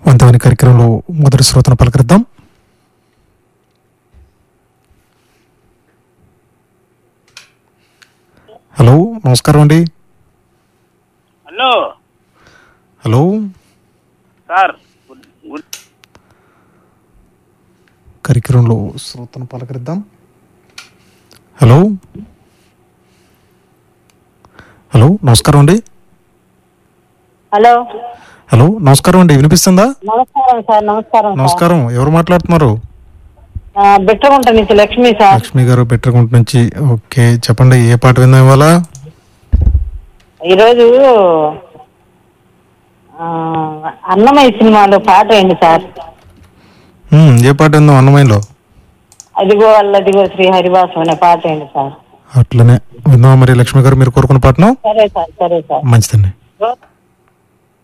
వంతమైన కార్యక్రమంలో మొదటి శ్రోతను పలకరిద్దాం హలో నమస్కారం అండి hello hello sir good good కార్యక్రమంలో శ్రోతను పలకరిద్దాం హలో హలో నమస్కారం అండి హలో హలో నమస్కారం అండి వినిపిస్తుందా నమస్కారం సార్ నమస్కారం సార్ నమస్కారం ఎవరు మాట్లాడుతున్నారు ఆ, బిట్రగుంట నుంచి లక్ష్మి సార్ లక్ష్మి గారు బెట్టరగుంట నుంచి ఓకే చెప్పండి ఏ పాట విందాం ఇవాళ ఈరోజు ఆ, అన్నమయ్య సినిమాలో పాట ఏంటి సార్ ఉమ్, ఏ పాట విందాం అన్నమయ్యలో అదిగో అల్లదిగో శ్రీ హరివాసం అనే పాట ఏంటి సార్ అట్లనే విందాం మరి లక్ష్మి గారు మీరు కోరుకున్న పాటను సరే సార్ సరే సార్ మంచిదండి రో-